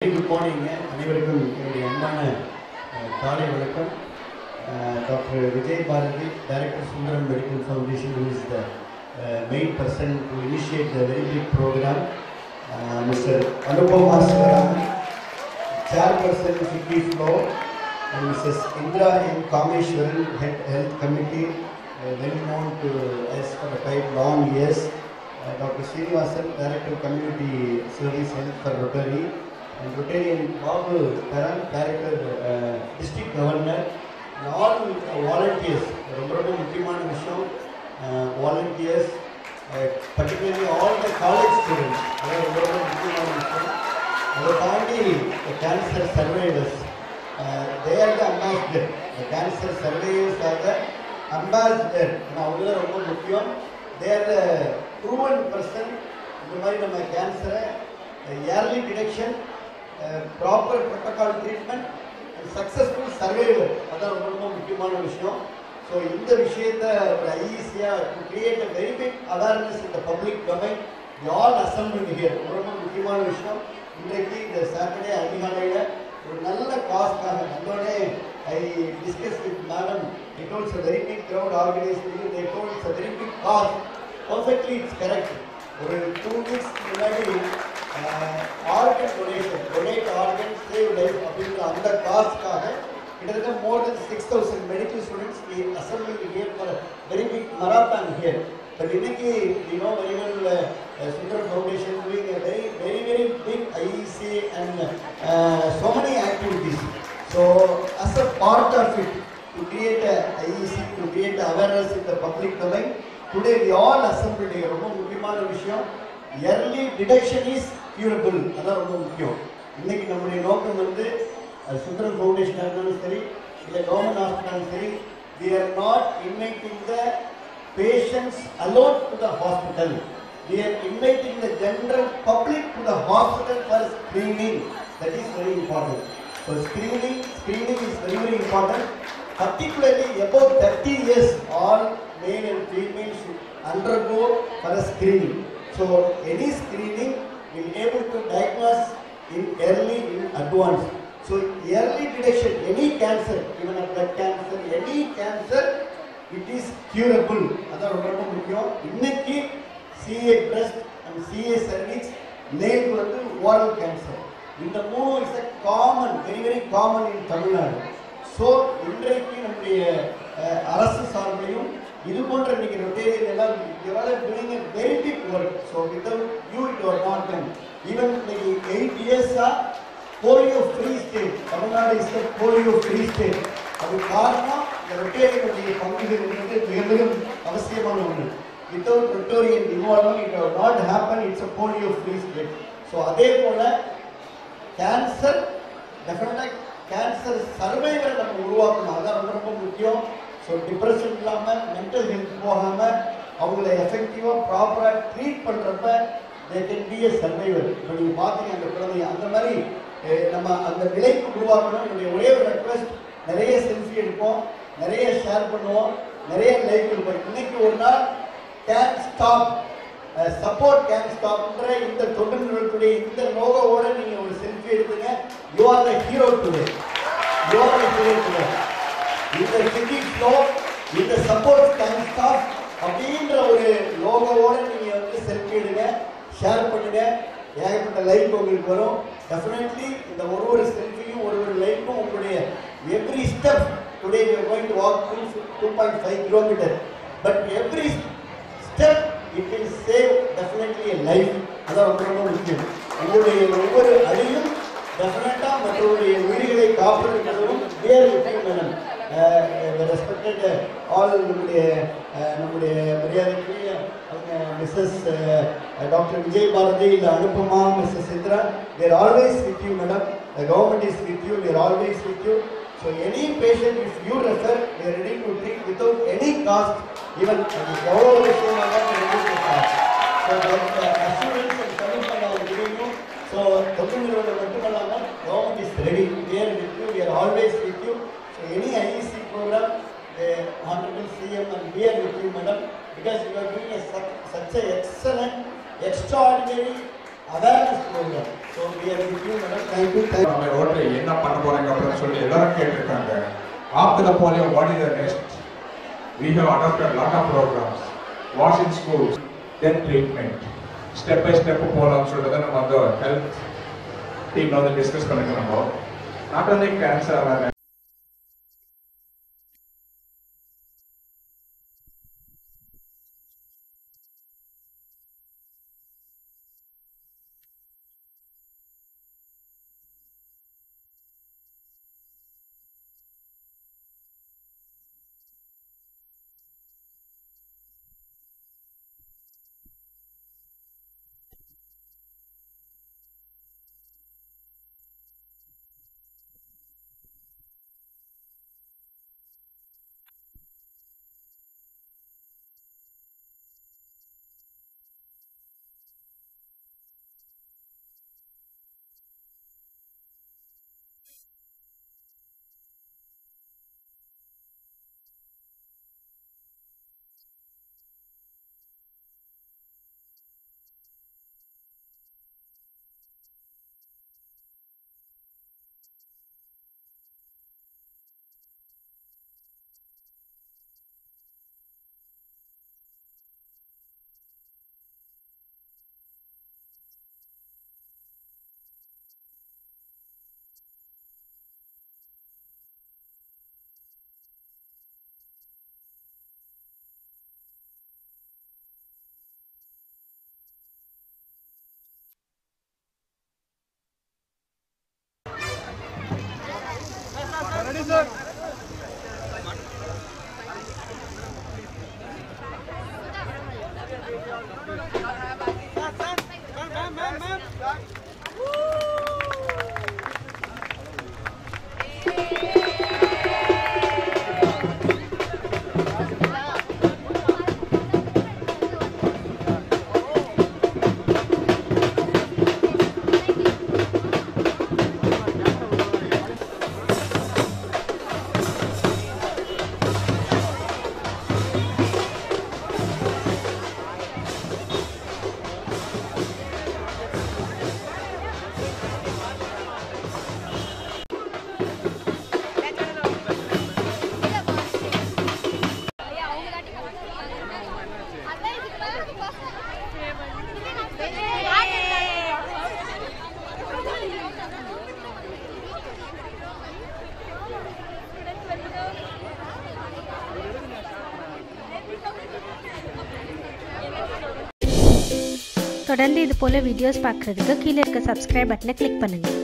Good morning அனைவருக்கும் என்னுடைய அன்பான அஹ், காலை வணக்கம் doctor Vijay Bharathi director Sundaram medical foundation is the main person to initiate the very big programme mister Anubhav Asivaraman chairperson Vicky Flo and Mrs. Indra M. Kameshwaran, head health committee, uh, well known to us for quite long years. Uh, Dr. Srinivasan, director community service health for Rotary, and Rotarian Babu Taran, director uh, district governor, and all uh, volunteers. ரொம்ப ரொம்ப முக்கியமான விஷயம் volunteers particularly all the college students அதாவது ரொம்ப ரொம்ப முக்கியமான விஷயம் அதை தாண்டி cancer survivors they are the ambassador cancer survivors are the ambassador அவங்க தான் ரொம்ப முக்கியம் they are the proven person இந்த மாதிரி நம்ம கேன்சரை early detection proper protocol treatment successful survivor அதான் ரொம்ப ரொம்ப முக்கியமான விஷயம் ஸோ இந்த விஷயத்தை ஒரு ஐஈஸியாக to create a very big awareness இந்த public domain all assemble here ரொம்ப ரொம்ப முக்கியமான விஷயம் இன்றைக்கு இந்த சாட்டர்டே அதிகாலையில் ஒரு நல்ல காஸ்க்காக வந்தோடனே I discuss with madam it also very big crowd organisation they tolls very big cause perfectly it's correct ஒரு டூ வீக்ஸ் முன்னாடி organ donation donate organ save life அப்படின்ற அந்த காஸ்ட்காக கிட்டத்தட்ட more than six thousand medical students we assemble here for very big marathon here but இன்னைக்கு we know very well Sundaram foundation doing a very very very big IEC and uh, so many activities so as a part of it to create a IEC to create awareness in the public domain today we all assembled here ரொம்ப முக்கியமான விஷயம் early detection is curable அதான் ரொம்ப முக்கியம் இன்னைக்கு நம்முடைய நோக்கம் வந்து அது சுந்தரம் ஃபவுண்டேஷனாக இருந்தாலும் சரி இல்லை கவர்மெண்ட் ஹாஸ்பிட்டலும் சரி we are not inviting the patients alone to the hospital. We are inviting the general public to the hospital for screening. That is very important. So screening, screening is very very important. Particularly above 30 years, all male and female should undergo for a screening. So any screening will able to diagnose in early in advance. So early detection, any cancer, even a blood cancer, any cancer, it is curable. அதான் ரொம்ப ரொம்ப முக்கியம் இன்னைக்கு CA breast and CA cervix மேலுக்கு வந்து oral cancer இந்த மூணு is a common very very common in Tamil Nadu so இன்றைக்கு நம்முடைய அஹ், அரசு சார்பிலையும் இது போன்ற இன்னைக்கு ரொட்டேரியன் எல்லாம் இவரால் doing a very big work so without you it are not done even இன்னைக்கு எயிட் இயர்ஸாக polio free state Tamil Nadu is polio free state அது காரணம் இந்த ரொட்டேரியனுடைய பங்குகள் என்பது மிக மிக அவசியமான ஒன்று without Rotarian involvement it not happen it's a polio free state so அதே போல கேன்சர் டெஃபினட்டாக கேன்சர் சர்வைவரை நம்ம உருவாக்கணும் அதான் ரொம்ப ரொம்ப முக்கியம் ஸோ டிப்ரெஷன் இல்லாமல் மென்டல் ஹெல்த் போகாமல் அவங்கள எஃபெக்டிவாக ப்ராப்பராக ட்ரீட் பண்ணுறப்ப they can be a survivor இப்போ நீங்கள் பார்த்தீங்க அந்த குழந்தைங்க அந்த மாதிரி அஹ், நம்ம அந்த நிலைக்கு உருவாக்கணும் என்னுடைய ஒரே ஒரு ரெக்வஸ்ட் நிறைய செல்ஃபி எடுப்போம் நிறைய ஷேர் பண்ணுவோம் நிறைய லைக் இருப்போம் இன்னைக்கு ஒரு நாள் கேன் ஸ்டாப் சப்போர்ட் கேன் ஸ்டாப்ன்ற இந்த தொண்டு நிறுவனத்துடைய இந்த லோகோவோட நீங்க ஒரு செல்ஃபி எடுத்துங்க you are the hero today you are the hero today இந்த சிட்டி ஃப்ளோ இந்த சப்போர்ட் கேன் ஸ்டாப் அப்படின்ற ஒரு லோகோவோட நீங்க வந்து செல்ஃபி எடுங்க ஷேர் பண்ணுங்க ஏகப்பட்ட லைக் உங்களுக்கு வரும் டெஃபினெட்லி இந்த ஒரு ஒரு செல்ஃபியும் ஒரு ஒரு லைக்கும் உங்களுடைய every step today we are going to walk through two point five kilometre but every step it will save definitely a life அதான் ரொம்ப ரொம்ப முக்கியம் உங்களுடைய ஒவ்வொரு அடியும் டெஃபினட்டாக மற்றவருடைய உயிர்களை காப்பதும் வேறு விஷயம் மேடம் ரெஸ்பெக்டட் ஆல் நம்முடைய அஹ், நம்முடைய மரியாதைக்குரிய அவங்க மிஸ்ஸஸ் டாக்டர் விஜய் பாரதி இல்லை Anupama Mrs Indira they're always with you madam the government is with you they're always with you so any patient if you refer they're ready to treat without any cost even அது எவ்வளோ விஷயமாக so assurance and commitment அவங்க கிடைக்கும் so தொண்டு நிறுவனம் மட்டுமல்லாமல் government is ready they're with you they're always with you so any IEC programme honorable CM and we are with you, madam, because you are doing a such, such a excellent, extraordinary awareness program. So we are with you, madam. Thank you. Thank நம்ம ரோட்ல என்ன பண்ண போறாங்க அப்படின்னு சொல்லி எல்லாரும் கேட்டிருக்காங்க after the polio what is the next we have adopted lot of programs wash in schools then treatment step by step போகலாம்னு சொல்லிட்டு தான் நம்ம வந்து ஹெல்த் டீம்ல வந்து டிஸ்கஸ் பண்ணிக்கிறோம் நாட் only கேன்சர் அவேர்னஸ் தொடர்ந்து இது போல் வீடியோஸ் பார்க்குறதுக்கு கீழே இருக்க சப்ஸ்கிரைப் பட்டனை கிளிக் பண்ணுங்கள்